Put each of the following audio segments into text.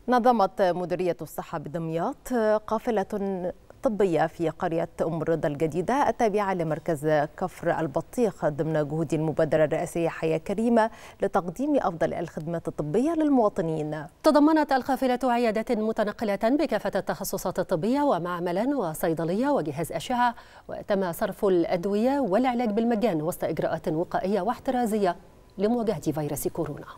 نظمت مديرية الصحة بدمياط قافلة طبية في قرية أم رضا الجديدة التابعة لمركز كفر البطيخ ضمن جهود المبادرة الرئاسية حياة كريمة لتقديم أفضل الخدمات الطبية للمواطنين تضمنت القافلة عيادات متنقلة بكافة التخصصات الطبية ومعملا وصيدلية وجهاز أشعة وتم صرف الأدوية والعلاج بالمجان وسط إجراءات وقائية واحترازية لمواجهة فيروس كورونا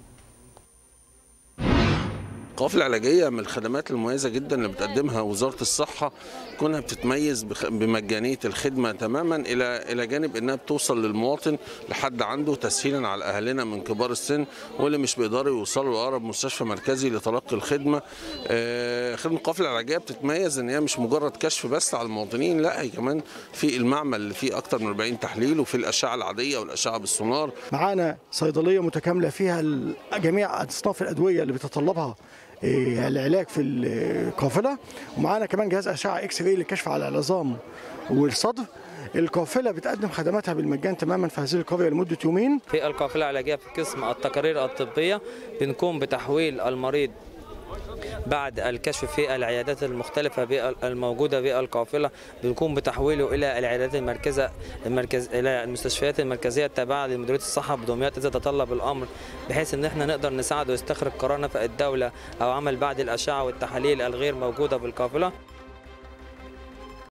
القوافل العلاجيه من الخدمات المميزه جدا اللي بتقدمها وزاره الصحه كونها بتتميز بمجانيه الخدمه تماما الى الى جانب انها بتوصل للمواطن لحد عنده تسهيلا على اهلنا من كبار السن واللي مش بيقدروا يوصلوا لاقرب مستشفى مركزي لتلقي الخدمه خدمه القوافل العلاجيه بتتميز ان هي مش مجرد كشف بس على المواطنين لا هي كمان في المعمل اللي فيه اكتر من 40 تحليل وفي الاشعه العاديه والاشعه بالسونار معانا صيدليه متكامله فيها جميع اصناف الادويه اللي بتتطلبها العلاج في القافله ومعانا كمان جهاز اشعه اكس راي للكشف على العظام والصدر القافله بتقدم خدماتها بالمجان تماما في هذه القريه لمده يومين في القافله العلاجيه في قسم التقارير الطبيه بنقوم بتحويل المريض بعد الكشف في العيادات المختلفة الموجودة بالقافلة بنقوم بتحويله إلى العيادات المركزة المركز إلى المستشفيات المركزية التابعة لمديرية الصحة بدمياط إذا تطلب الأمر بحيث إن إحنا نقدر نساعده يستخرج قرار نفق الدولة أو عمل بعض الأشعة والتحاليل الغير موجودة بالقافلة